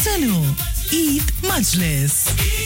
Sano Eid Majlis.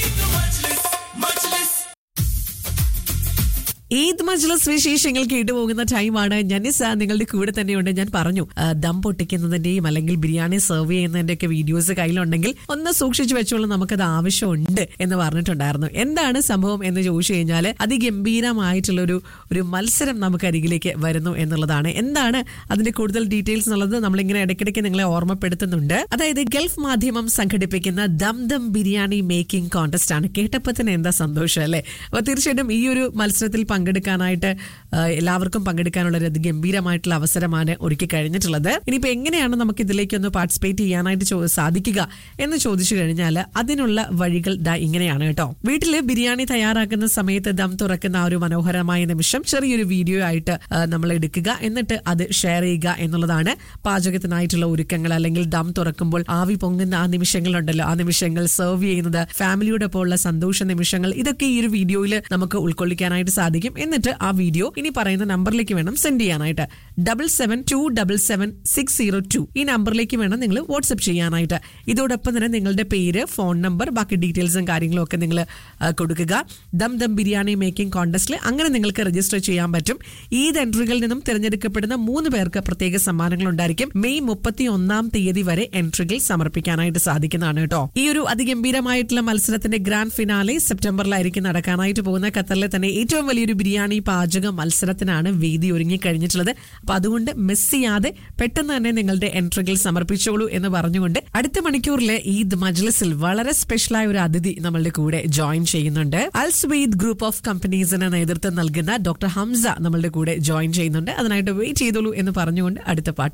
Eid മജ്ലസ് വിശേഷങ്ങൾ കേട്ടുപോകുന്ന ടൈമാണ് ജനിസ നിങ്ങളുടെ കൂടെ തന്നെയുണ്ട് ഞാൻ പറഞ്ഞു ആ, ദം പൊട്ടിക്കുന്നതിന്റെയും അല്ലെങ്കിൽ ബിരിയാണി സെർവ് ചെയ്യുന്നതിന്റെ ഒക്കെ വീഡിയോസ് കയ്യിലുണ്ടെങ്കിൽ ഒന്ന് സൂക്ഷിച്ചു വെച്ചോളൂ നമുക്കത് ആവശ്യമുണ്ട് എന്ന് പറഞ്ഞിട്ടുണ്ടായിരുന്നു എന്താണ് സംഭവം എന്ന് ചോദിച്ചു കഴിഞ്ഞാൽ അതിഗംഭീരമായിട്ടുള്ള ഒരു ഒരു മത്സരം നമുക്ക് അരികിലേക്ക് വരുന്നു എന്നുള്ളതാണ് എന്താണ് അതിന്റെ കൂടുതൽ ഡീറ്റെയിൽസ് എന്നുള്ളത് നമ്മളിങ്ങനെ ഇടയ്ക്കിടയ്ക്ക് നിങ്ങളെ ഓർമ്മപ്പെടുത്തുന്നുണ്ട് അതായത് ഗൾഫ് മാധ്യമം സംഘടിപ്പിക്കുന്ന ദം ദം ബിരിയാണി മേക്കിംഗ് കോntest ആണ് കേട്ടപ്പോൾ തന്നെ എന്താ സന്തോഷം അല്ലേ അപ്പോൾ തീർച്ചയായിട്ടും ഈ ഒരു മത്സരത്തിൽ പങ്കെടുക്കാനായിട്ട് ആ, എല്ലാവർക്കും പങ്കെടുക്കാനുള്ള ഒരു ഗംഭീരമായിട്ടുള്ള അവസരമാണ് ഒരുക്കി കഴിഞ്ഞിട്ടുള്ളത് ഇനിയിപ്പോൾ എങ്ങനെയാണ് നമുക്ക് ഇതിലേക്കൊന്ന് പാർട്ടിസിപ്പേറ്റ് ചെയ്യാനായിട്ട് ചോ- സാധിക്കുക എന്ന് ചോദിച്ചു കഴിഞ്ഞാൽ അതിനുള്ള വഴികൾ ദാ ഇങ്ങനെയാണ് കേട്ടോ വീട്ടില് ബിരിയാണി തയ്യാറാക്കുന്ന സമയത്ത് ദം തുറക്കുന്ന ആ ഒരു മനോഹരമായ നിമിഷം ചെറിയൊരു വീഡിയോ ആയിട്ട് ആ, നമ്മൾ എടുക്കുക എന്നിട്ട് അത് ഷെയർ ചെയ്യുക എന്നുള്ളതാണ് പാചകത്തിനായിട്ടുള്ള ഒരുക്കങ്ങൾ അല്ലെങ്കിൽ ദം തുറക്കുമ്പോൾ ആവി പൊങ്ങുന്ന ആ നിമിഷങ്ങളുണ്ടല്ലോ ആ നിമിഷങ്ങൾ സെർവ് ചെയ്യുന്നത് ഫാമിലിയോടൊപ്പം ഉള്ള സന്തോഷ നിമിഷങ്ങൾ ഇതൊക്കെ ഈ ഒരു വീഡിയോയിൽ നമുക്ക് ഉൾക്കൊള്ളിക്കാനായിട്ട് സാധിക്കും എന്നിട്ട് ആ വീഡിയോ ഇനി പറയുന്ന നമ്പറിലേക്ക് വേണം സെൻഡ് ചെയ്യാനായിട്ട് double seven two double seven six zero two ഈ നമ്പറിലേക്ക് വേണം നിങ്ങൾ വാട്സ്ആപ്പ് ചെയ്യാനായിട്ട് ഇതോടൊപ്പം തന്നെ നിങ്ങളുടെ പേര് ഫോൺ നമ്പർ ബാക്കി ഡീറ്റെയിൽസും കാര്യങ്ങളും ഒക്കെ നിങ്ങൾ കൊടുക്കുക ദം ദം ബിരിയാണി മേക്കിംഗ് കോൺടെസ്റ്റിൽ അങ്ങനെ നിങ്ങൾക്ക് രജിസ്റ്റർ ചെയ്യാൻ പറ്റും ഈദ് എൻട്രികളിൽ നിന്നും തിരഞ്ഞെടുക്കപ്പെടുന്ന മൂന്ന് പേർക്ക് പ്രത്യേക സമ്മാനങ്ങൾ ഉണ്ടായിരിക്കും മെയ് മുപ്പത്തി ഒന്നാം തീയതി വരെ എൻട്രികൾ സമർപ്പിക്കാനായിട്ട് സാധിക്കുന്നതാണ് കേട്ടോ ഈ ഒരു അതിഗംഭീരമായിട്ടുള്ള മത്സരത്തിന്റെ ഗ്രാൻഡ് ഫിനാലെ സെപ്റ്റംബറിലായിരിക്കും നടക്കാനായിട്ട് പോകുന്ന ഖത്തറിലെ തന്നെ ഏറ്റവും വലിയൊരു ബിരിയാണി പാചക മത്സരത്തിനാണ് വേദി ഒരുങ്ങി കഴിഞ്ഞിട്ടുള്ളത് അപ്പൊ അതുകൊണ്ട് മിസ് ചെയ്യാതെ പെട്ടെന്ന് തന്നെ നിങ്ങളുടെ എൻട്രികൾ സമർപ്പിച്ചോളൂ എന്ന് പറഞ്ഞുകൊണ്ട് അടുത്ത മണിക്കൂറിലെ ഈദ് മജ്ലിസിൽ വളരെ സ്പെഷ്യലായ ഒരു അതിഥി നമ്മളുടെ കൂടെ ജോയിൻ ചെയ്യുന്നുണ്ട് അൽസ്വീദ് ഗ്രൂപ്പ് ഓഫ് കമ്പനീസിന് നേതൃത്വം നൽകുന്ന ഡോക്ടർ ഹംസ നമ്മളുടെ കൂടെ ജോയിൻ ചെയ്യുന്നുണ്ട് അതിനായിട്ട് വെയിറ്റ് ചെയ്തോളൂ എന്ന് പറഞ്ഞുകൊണ്ട് അടുത്ത പാട്ട്